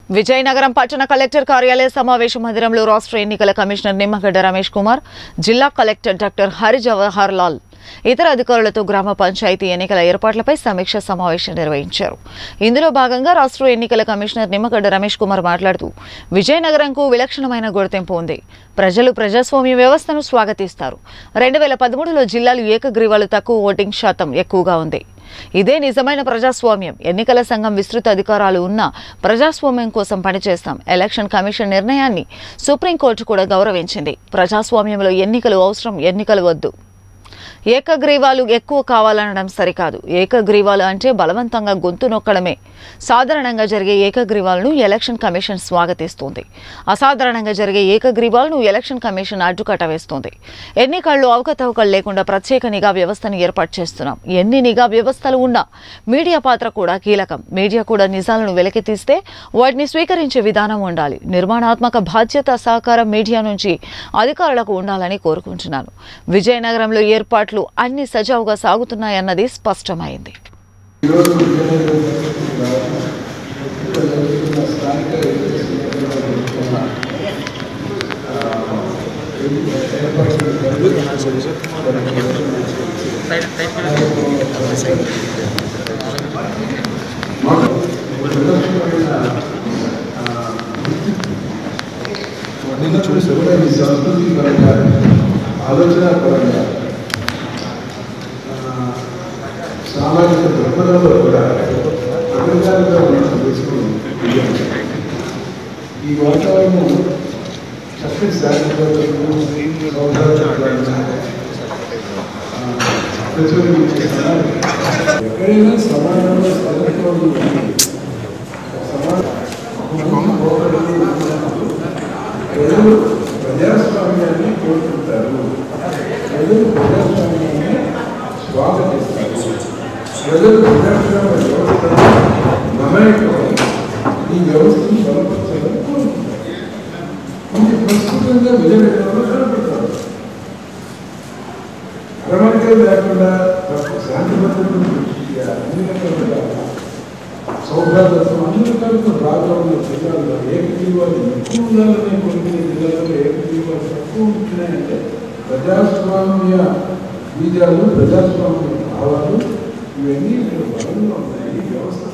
విజయనగరం పట్టణ కలెక్టర్ కార్యాలయ సమావేశ మందిరంలో రాష్ట్ర ఎన్నికల కమిషనర్ నిమ్మగడ్డ రమేష్ కుమార్ జిల్లా కలెక్టర్ డాక్టర్ హరి జవహర్ లాల్ ఇతర అధికారులతో గ్రామ పంచాయతీ ఎన్నికల ఏర్పాట్లపై సమీక్ష సమావేశం నిర్వహించారు ఇందులో భాగంగా రాష్ట్ర ఎన్నికల కమిషనర్ నిమ్మగడ్డ రమేష్ కుమార్ మాట్లాడుతూ విజయనగరంకు విలక్షణమైన గుర్తింపు ఉంది ప్రజలు ప్రజాస్వామ్య వ్యవస్థను స్వాగతిస్తారు రెండు వేల పదమూడులో జిల్లాలు ఏకగ్రీవాలు తక్కువ ఓటింగ్ శాతం ఎక్కువగా ఉంది ఇదే నిజమైన ప్రజాస్వామ్యం ఎన్నికల సంఘం విస్తృత అధికారాలు ఉన్న ప్రజాస్వామ్యం కోసం పనిచేస్తాం ఎలక్షన్ కమిషన్ నిర్ణయాన్ని సుప్రీంకోర్టు కూడా గౌరవించింది ప్రజాస్వామ్యంలో ఎన్నికలు అవసరం ఎన్నికలు వద్దు ఏకగ్రీవాలు ఎక్కువ కావాలనడం సరికాదు ఏకగ్రీవాలు అంటే బలవంతంగా గొంతు నొక్కడమే సాధారణంగా జరిగే ఏకగ్రీవాలను ఎలక్షన్ కమిషన్ స్వాగతిస్తుంది అసాధారణంగా జరిగే ఏకగ్రీవాలను ఎలక్షన్ కమిషన్ అడ్డుకట్ట వేస్తుంది ఎన్నికల్లో అవకతవకలు లేకుండా ప్రత్యేక నిఘా వ్యవస్థను ఏర్పాటు చేస్తున్నాం ఎన్ని నిఘా వ్యవస్థలు ఉన్నా మీడియా పాత్ర కూడా కీలకం మీడియా కూడా నిజాలను వెలికితీస్తే వాటిని స్వీకరించే విధానం ఉండాలి నిర్మాణాత్మక బాధ్యత సహకారం మీడియా నుంచి అధికారులకు ఉండాలని కోరుకుంటున్నాను విజయనగరంలో ఏర్పాట్లు అన్ని సజావుగా సాగుతున్నాయన్నది స్పష్టమైంది ఈరోజు విజయనగరం ఇక్కడ జరుగుతున్న స్థానిక ఎన్నికల జరుగుతున్న, ఆ, ఏర్పాట్లు మాకు ప్రదర్శనమైన, ఆ, నిన్న కూడా ఈ సంస్కృతి పరంగా ఆలోచన పరంగా ఆ, సామాజిక దృక్పథంలో కూడా అగ్రగాలుగా మనం తీసుకుని ఈ వాతావరణం చక్కటి శారీరక ఎక్కడైనా సమాజంలో సమత్వం ప్రజలు ప్రజాస్వామ్యాన్ని కోరుకుంటారు ప్రజలు ప్రజాస్వామ్యాన్ని స్వాగతిస్తారు ప్రజలు ప్రజాస్వామ్య వ్యవస్థను మమేకమై ఈ వ్యవస్థను బలపరచాలని కోరుకుంటారు ఇది ప్రస్తుతంగా విజయనగరంలో కనపడతారు అరమరికలు లేకుండా శాంతి భద్రతలు అన్ని రకాలుగా సౌభాగ్యత్వం అన్ని రకాలుగా రాగంలో జిల్లాల్లో ఏకజీవాలు ఎక్కువ ఉండాలనే కొన్ని జిల్లాల్లో ఏకజీవాలు తక్కువ ఉంటున్నాయంటే ప్రజాస్వామ్య బీజాలు ప్రజాస్వామ్య భావాలు ఇవన్నీ ఇక్కడ బలంగా ఉన్నాయి ఈ వ్యవస్థ